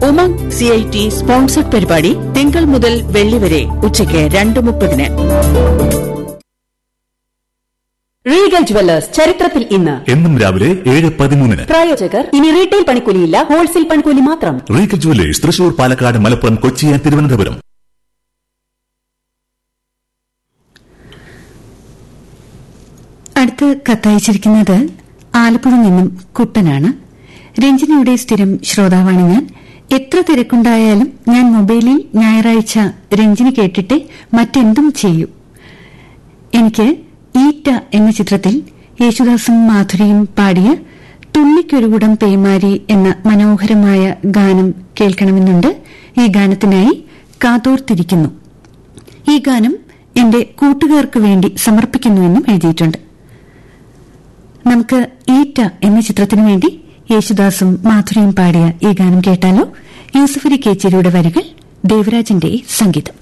Umang C I T sponsored പരിപാടി തിങ്കൾ മുതൽ വെള്ളി വരെ ഉച്ചയ്ക്ക് രണ്ട് മുപ്പതിന് റീഗൽ ജുവല്ലേഴ്സ് ചരിത്രത്തിൽ ഇന്ന് എന്നും രാവിലെ ഏഴ് പതിമൂന്നിന് പ്രായോജകർ ഇനി റീറ്റെയിൽ പണിക്കൂലിയില്ല ഹോൾസെയിൽ പണിക്കൂലി മാത്രം Regal jewellers Thrissur Palakkad Malappuram Kochi and Thiruvananthapuram അടുത്ത് കത്തയച്ചിരിക്കുന്നത് ആലപ്പുഴ നിന്നും കുട്ടനാണ് രഞ്ജനയുടെ സ്ഥിരം ശ്രോതാവാണ് ഞാൻ എത്ര തിരക്കുണ്ടായാലും ഞാൻ മൊബൈലിൽ ഞായറാഴ്ച രഞ്ജന കേട്ടിട്ട് മറ്റെന്തും ചെയ്യൂ എനിക്ക് ഈറ്റ എന്ന ചിത്രത്തിൽ യേശുദാസും മാധുരിയും പാടിയ തുള്ളിക്കൊരുകുടം പേമാരി എന്ന മനോഹരമായ ഗാനം കേൾക്കണമെന്നുണ്ട് ഈ ഗാനത്തിനായി കാതോർത്തിരിക്കുന്നു ഈ ഗാനം എന്റെ കൂട്ടുകാർക്ക് വേണ്ടി സമർപ്പിക്കുന്നുവെന്നും എഴുതിയിട്ടുണ്ട് നമുക്ക് ഈറ്റ എന്ന ചിത്രത്തിനു വേണ്ടി യേശുദാസും മാധുരിയും പാടിയ ഈ ഗാനം കേട്ടാലോ യൂസഫലി കേച്ചേരിയുടെ വരികൾ ദേവരാജന്റെ സംഗീതം